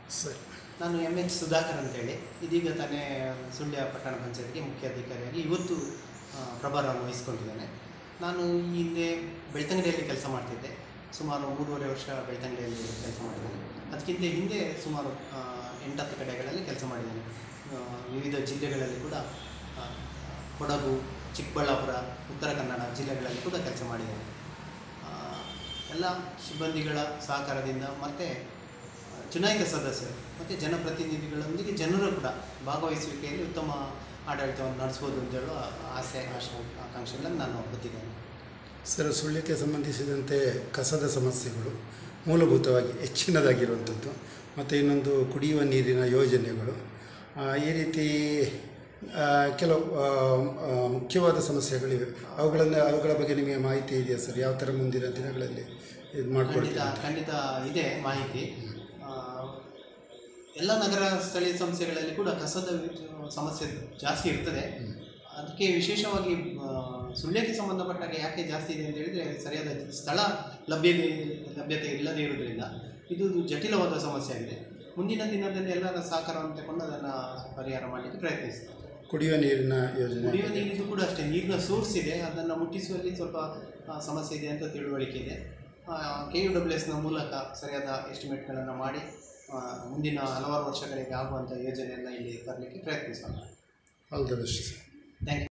ಸರಿ ನಾನು M H Sudhakar ಅಂತೇಳಿ ಇದೀಗ ತಾನೇ ಸುಳ್ಯ ಪಟ್ಟಣ ಪಂಚಾಯತ್ಗೆ ಮುಖ್ಯ ಅಧಿಕಾರಿಯಾಗಿ ಇವತ್ತು ಆ, ಪ್ರಭಾರವನ್ನು ವಹಿಸ್ಕೊಂಡಿದ್ದೇನೆ ನಾನು ಈ ಹಿಂದೆ ಬೆಳ್ತಂಗಡಿಯಲ್ಲಿ ಕೆಲಸ ಮಾಡ್ತಿದ್ದೆ ಸುಮಾರು ಮೂರುವರೆ ವರ್ಷ ಬೆಳ್ತಂಗಡಿಯಲ್ಲಿ ಕೆಲಸ ಮಾಡಿದ್ದೇನೆ ಅದಕ್ಕಿಂತ ಹಿಂದೆ ಸುಮಾರು ಆ, ಎಂಟತ್ತು ಕಡೆಗಳಲ್ಲಿ ಕೆಲಸ ಮಾಡಿದ್ದೇನೆ ಆ, ವಿವಿಧ ಜಿಲ್ಲೆಗಳಲ್ಲಿ ಕೂಡ ಆ, ಕೊಡಗು ಚಿಕ್ಕಬಳ್ಳಾಪುರ ಉತ್ತರ ಕನ್ನಡ ಜಿಲ್ಲೆಗಳಲ್ಲಿ ಕೂಡ ಕೆಲಸ ಮಾಡಿದ್ದೇನೆ ಆ, ಎಲ್ಲ ಸಿಬ್ಬಂದಿಗಳ ಸಹಕಾರದಿಂದ ಮತ್ತು ಚುನಾಯಿತ ಸದಸ್ಯರು ಮತ್ತು ಜನಪ್ರತಿನಿಧಿಗಳೊಂದಿಗೆ ಜನರು ಕೂಡ ಭಾಗವಹಿಸುವಿಕೆಯಲ್ಲಿ ಉತ್ತಮ ಆಡಳಿತವನ್ನು ನಡೆಸ್ಬೋದು ಅಂತ ಹೇಳುವ ಆಸೆ ಆಶಾ ಆಕಾಂಕ್ಷೆಗಳನ್ನು ನಾನು ಹೊತ್ತಿದ್ದೇನೆ ಸರ್ ಸುಳ್ಯಕ್ಕೆ ಸಂಬಂಧಿಸಿದಂತೆ ಕಸದ ಸಮಸ್ಯೆಗಳು ಮೂಲಭೂತವಾಗಿ ಹೆಚ್ಚಿನದಾಗಿರುವಂಥದ್ದು ಮತ್ತು ಇನ್ನೊಂದು ಕುಡಿಯುವ ನೀರಿನ ಯೋಜನೆಗಳು ಆ, ಈ ರೀತಿ ಆ, ಕೆಲವು ಆ, ಆ, ಮುಖ್ಯವಾದ ಸಮಸ್ಯೆಗಳಿವೆ ಅವುಗಳನ್ನು ಅವುಗಳ ಬಗ್ಗೆ ನಿಮಗೆ ಮಾಹಿತಿ ಇದೆಯಾ ಸರ್ ಯಾವ ಥರ ಮುಂದಿನ ದಿನಗಳಲ್ಲಿ ಇದು ಖಂಡಿತ ಮಾಡ್ಕೊಳ್ತೀರಾ ಖಂಡಿತ ಇದೆ ಮಾಹಿತಿ ಆ, ಎಲ್ಲ ನಗರ ಸ್ಥಳೀಯ ಸಂಸ್ಥೆಗಳಲ್ಲಿ ಕೂಡ ಕಸದ ಸಮಸ್ಯೆ ಜಾಸ್ತಿ ಇರ್ತದೆ ಅದಕ್ಕೆ ವಿಶೇಷವಾಗಿ ಆ, ಸುಳ್ಯಕ್ಕೆ ಸಂಬಂಧಪಟ್ಟಾಗ ಯಾಕೆ ಜಾಸ್ತಿ ಇದೆ ಅಂತ ಹೇಳಿದರೆ ಸರಿಯಾದ ಸ್ಥಳ ಲಭ್ಯತೆ ಲಭ್ಯತೆ ಇಲ್ಲದೇ ಇರೋದ್ರಿಂದ ಇದು ಜಟಿಲವಾದ ಸಮಸ್ಯೆ ಆಗಿದೆ ಮುಂದಿನ ದಿನದಲ್ಲಿ ಎಲ್ಲರ ಸಹಕಾರವನ್ನು ತಗೊಂಡು ಅದನ್ನು ಪರಿಹಾರ ಮಾಡಲಿಕ್ಕೆ ಪ್ರಯತ್ನಿಸ್ತಾರೆ ಕುಡಿಯುವ ನೀರಿನ ಯೋಜನೆ ಕುಡಿಯುವ ನೀರಿದ್ದು ಕೂಡ ಅಷ್ಟೇ ನೀರಿನ ಸೋರ್ಸ್ ಇದೆ ಅದನ್ನು ಮುಟ್ಟಿಸುವಲ್ಲಿ ಸ್ವಲ್ಪ ಆ, ಸಮಸ್ಯೆ ಇದೆ ಅಂತ ತಿಳುವಳಿಕೆ ಇದೆ ಕೆ ಯು ಡಬ್ಲ್ಯೂ ಎಸ್ನ ಮೂಲಕ ಸರಿಯಾದ ಎಸ್ಟಿಮೇಟ್ಗಳನ್ನು ಮಾಡಿ ಆ, ಮುಂದಿನ ಹಲವಾರು ವರ್ಷಗಳಿಗೆ ಆಗುವಂಥ ಯೋಜನೆಯನ್ನು ಇಲ್ಲಿ ತರಲಿಕ್ಕೆ ಪ್ರಯತ್ನಿಸೋಣ all the best sir thank you